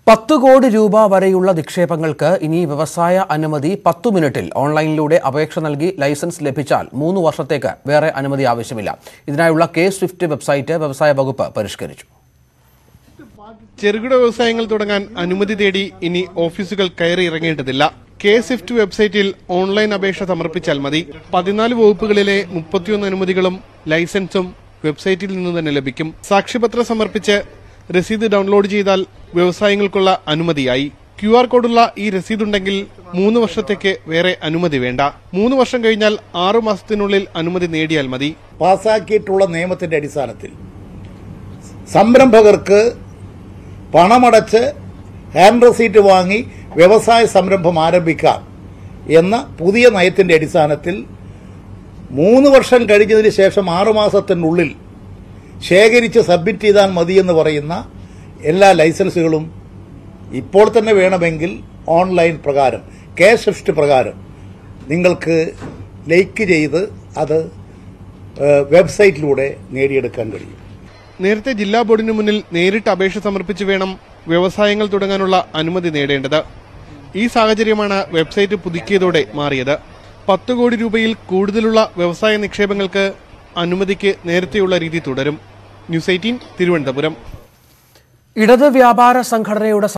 പത്ത് കോടി രൂപ വരെയുള്ള നിക്ഷേപങ്ങൾക്ക് ഇനി വ്യവസായ അനുമതി പത്തു മിനിറ്റിൽ ഓൺലൈനിലൂടെ അപേക്ഷ നൽകി ലൈസൻസ് ലഭിച്ചാൽ മൂന്ന് വർഷത്തേക്ക് വേറെ അനുമതി ആവശ്യമില്ല ഇതിനായുള്ള കെ സ്വിഫ്റ്റ് വെബ്സൈറ്റ് വ്യവസായ വകുപ്പ് പരിഷ്കരിച്ചു ചെറുകിട വ്യവസായങ്ങൾ തുടങ്ങാൻ അനുമതി തേടി ഇനി ഓഫീസുകൾ കയറി ഇറങ്ങേണ്ടതില്ല കെ സ്വിഫ്റ്റ് വെബ്സൈറ്റിൽ ഓൺലൈൻ അപേക്ഷ സമർപ്പിച്ചാൽ മതി പതിനാല് വകുപ്പുകളിലെ മുപ്പത്തിയൊന്ന് അനുമതികളും ലൈസൻസും വെബ്സൈറ്റിൽ നിന്ന് തന്നെ ലഭിക്കും സാക്ഷ്യപത്രം സമർപ്പിച്ച് രസീത് ഡൗൺലോഡ് ചെയ്താൽ വ്യവസായങ്ങൾക്കുള്ള അനുമതിയായി ക്യു ആർ കോഡുള്ള ഈ രസീതുണ്ടെങ്കിൽ മൂന്ന് വർഷത്തേക്ക് വേറെ അനുമതി വേണ്ട മൂന്ന് വർഷം കഴിഞ്ഞാൽ ആറു മാസത്തിനുള്ളിൽ അനുമതി നേടിയാൽ മതി പാസാക്കിയിട്ടുള്ള നിയമത്തിന്റെ അടിസ്ഥാനത്തിൽ സംരംഭകർക്ക് പണമടച്ച് ഹാൻഡ് റസീറ്റ് വാങ്ങി വ്യവസായ സംരംഭം ആരംഭിക്കാം എന്ന പുതിയ നയത്തിന്റെ അടിസ്ഥാനത്തിൽ മൂന്ന് വർഷം കഴിഞ്ഞതിന് ശേഷം ആറുമാസത്തിനുള്ളിൽ ശേഖരിച്ച് സബ്മിറ്റ് ചെയ്താൽ മതിയെന്ന് പറയുന്ന എല്ലാ ലൈസൻസുകളും ഇപ്പോൾ തന്നെ വേണമെങ്കിൽ ഓൺലൈൻ പ്രകാരം കെ സ്വിഫ്റ്റ് പ്രകാരം നിങ്ങൾക്ക് ലൈക്ക് ചെയ്ത് അത് ഏഹ്, വെബ്സൈറ്റിലൂടെ നേടിയെടുക്കാൻ കഴിയും നേരത്തെ ജില്ലാ ബോർഡിന് മുന്നിൽ നേരിട്ട് അപേക്ഷ സമർപ്പിച്ച് വേണം വ്യവസായങ്ങൾ തുടങ്ങാനുള്ള അനുമതി നേടേണ്ടത് ഈ സാഹചര്യമാണ് വെബ്സൈറ്റ് പുതുക്കിയതോടെ മാറിയത് പത്ത് കോടി രൂപയിൽ കൂടുതലുള്ള വ്യവസായ നിക്ഷേപങ്ങൾക്ക് അനുമതിക്ക് നേരത്തെയുള്ള രീതി തുടരും ന്യൂസ് എയ്റ്റീൻ തിരുവനന്തപുരം ഇടത് വ്യാപാര സംഘടനയുടെ